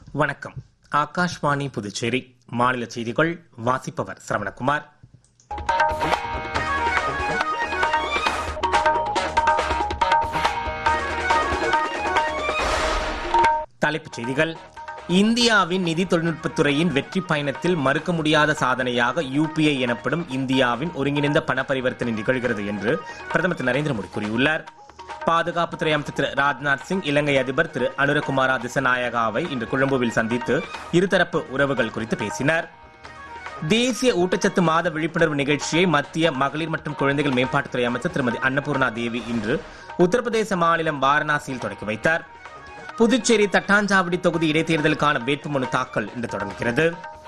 வணக்கம் ஆகாஷ்வாணி புதுச்சேரி மாநில செய்திகள் வாசிப்பவர் சரவணகுமார் தலைப்புச் செய்திகள் இந்தியாவின் நிதி தொழில்நுட்பத்துறையின் வெற்றி பயணத்தில் மறுக்க முடியாத சாதனையாக யுபிஐ எனப்படும் இந்தியாவின் ஒருங்கிணைந்த பண பரிவர்த்தனை நிகழ்கிறது என்று பிரதமர் திரு நரேந்திர மோடி கூறியுள்ளார் பாதுகாப்புத்துறை அமைச்சர் திரு ராஜ்நாத் சிங் இலங்கை அதிபர் திரு அனுரகுமாரா திசநாயகாவை இன்று கொழும்புவில் சந்தித்து இருதரப்பு உறவுகள் குறித்து பேசினார் தேசிய ஊட்டச்சத்து மாத விழிப்புணர்வு நிகழ்ச்சியை மத்திய மகளிர் மற்றும் குழந்தைகள் மேம்பாட்டுத்துறை அமைச்சர் திருமதி அன்னபூர்ணா தேவி இன்று உத்தரப்பிரதேச மாநிலம் வாரணாசியில் தொடங்கி வைத்தார் புதுச்சேரி தட்டாஞ்சாவடி தொகுதி இடைத்தேர்தலுக்கான வேட்புமனு தாக்கல் இன்று தொடங்குகிறது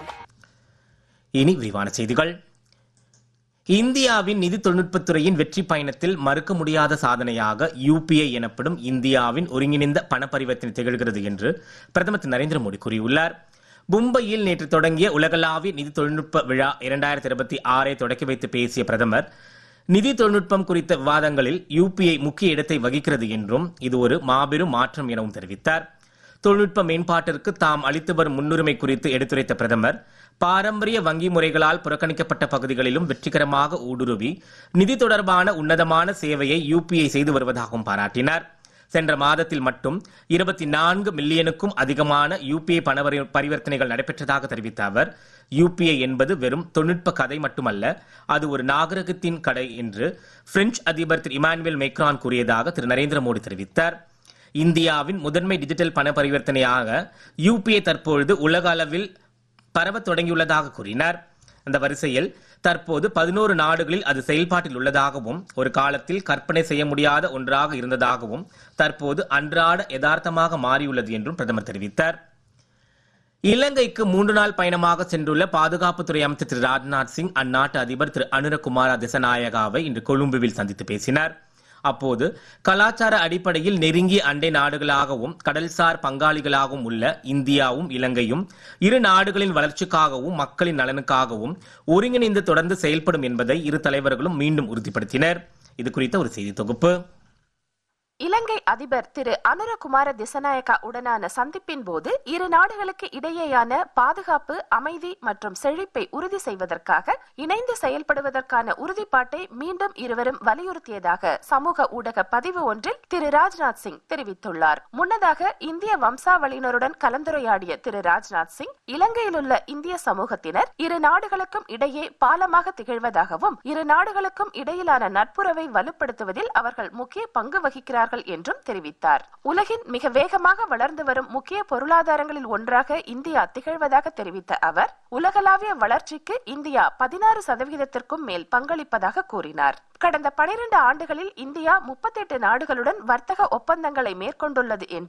இனி விரிவான செய்திகள் இந்தியாவின் நிதி தொழில்நுட்பத்துறையின் வெற்றி பயணத்தில் மறுக்க முடியாத சாதனையாக யுபிஐ எனப்படும் இந்தியாவின் ஒருங்கிணைந்த பண பரிவர்த்தனை திகழ்கிறது என்று பிரதமர் திரு நரேந்திர மோடி கூறியுள்ளார் மும்பையில் நேற்று தொடங்கிய உலகளாவிய நிதி தொழில்நுட்ப விழா இரண்டாயிரத்தி இருபத்தி ஆறை தொடக்கி வைத்து பேசிய பிரதமர் நிதி தொழில்நுட்பம் குறித்த விவாதங்களில் யுபிஐ முக்கிய இடத்தை வகிக்கிறது என்றும் இது ஒரு மாபெரும் மாற்றம் எனவும் தெரிவித்தார் தொழில்நுட்ப மேம்பாட்டிற்கு தாம் அளித்து வரும் முன்னுரிமை குறித்து எடுத்துரைத்த பிரதமர் பாரம்பரிய வங்கி முறைகளால் புறக்கணிக்கப்பட்ட பகுதிகளிலும் வெற்றிகரமாக ஊடுருவி நிதி தொடர்பான உன்னதமான சேவையை யுபிஐ செய்து வருவதாகவும் பாராட்டினார் சென்ற மாதத்தில் மட்டும் இருபத்தி நான்கு மில்லியனுக்கும் அதிகமான யுபிஐ பண பரி- பரிவர்த்தனைகள் நடைபெற்றதாக தெரிவித்த அவர் யுபிஐ என்பது வெறும் தொழில்நுட்ப கதை மட்டுமல்ல அது ஒரு நாகரிகத்தின் கடை என்று பிரெஞ்சு அதிபர் திரு இமானுவேல் மேக்ரான் கூறியதாக திரு நரேந்திர மோடி தெரிவித்தார் இந்தியாவின் முதன்மை டிஜிட்டல் பண பரிவர்த்தனையாக யுபிஐ தற்பொழுது உலக அளவில் பரவத் தொடங்கியுள்ளதாக கூறினார் அந்த வரிசையில் தற்போது பதினோரு நாடுகளில் அது செயல்பாட்டில் உள்ளதாகவும் ஒரு காலத்தில் கற்பனை செய்ய முடியாத ஒன்றாக இருந்ததாகவும் தற்போது அன்றாட யதார்த்தமாக மாறியுள்ளது என்றும் பிரதமர் தெரிவித்தார் இலங்கைக்கு மூன்று நாள் பயணமாக சென்றுள்ள பாதுகாப்புத்துறை அமைச்சர் திரு ராஜ்நாத் சிங் அந்நாட்டு அதிபர் திரு அனுரகுமார திசநாயகாவை இன்று கொழும்புவில் சந்தித்து பேசினார் அப்போது கலாச்சார அடிப்படையில் நெருங்கிய அண்டை நாடுகளாகவும் கடல்சார் பங்காளிகளாகவும் உள்ள இந்தியாவும் இலங்கையும் இரு நாடுகளின் வளர்ச்சிக்காகவும் மக்களின் நலனுக்காகவும் ஒருங்கிணைந்து தொடர்ந்து செயல்படும் என்பதை இரு தலைவர்களும் மீண்டும் உறுதிப்படுத்தினர் இது குறித்த ஒரு செய்தி தொகுப்பு இலங்கை அதிபர் திரு அனுரகுமார திசநாயக்கா உடனான சந்திப்பின் போது இரு நாடுகளுக்கு இடையேயான பாதுகாப்பு அமைதி மற்றும் செழிப்பை உறுதி செய்வதற்காக இணைந்து செயல்படுவதற்கான உறுதிப்பாட்டை மீண்டும் இருவரும் வலியுறுத்தியதாக சமூக ஊடக பதிவு ஒன்றில் திரு ராஜ்நாத் சிங் தெரிவித்துள்ளார் முன்னதாக இந்திய வம்சாவளியினருடன் கலந்துரையாடிய திரு ராஜ்நாத் சிங் இலங்கையிலுள்ள இந்திய சமூகத்தினர் இரு நாடுகளுக்கும் இடையே பாலமாக திகழ்வதாகவும் இரு நாடுகளுக்கும் இடையிலான நட்புறவை வலுப்படுத்துவதில் அவர்கள் முக்கிய பங்கு வகிக்கிறார்கள் என்றும் தெரிவித்தார் உலகின் மிக வேகமாக வளர்ந்து வரும் முக்கிய பொருளாதாரங்களில் ஒன்றாக இந்தியா திகழ்வதாக தெரிவித்த அவர் உலகளாவிய வளர்ச்சிக்கு இந்தியா பதினாறு சதவிகிதத்திற்கும் மேல் பங்களிப்பதாக கூறினார் கடந்த பனிரெண்டு ஆண்டுகளில் இந்தியா முப்பத்தெட்டு நாடுகளுடன் வர்த்தக ஒப்பந்தங்களை மேற்கொண்டுள்ளது என்றும்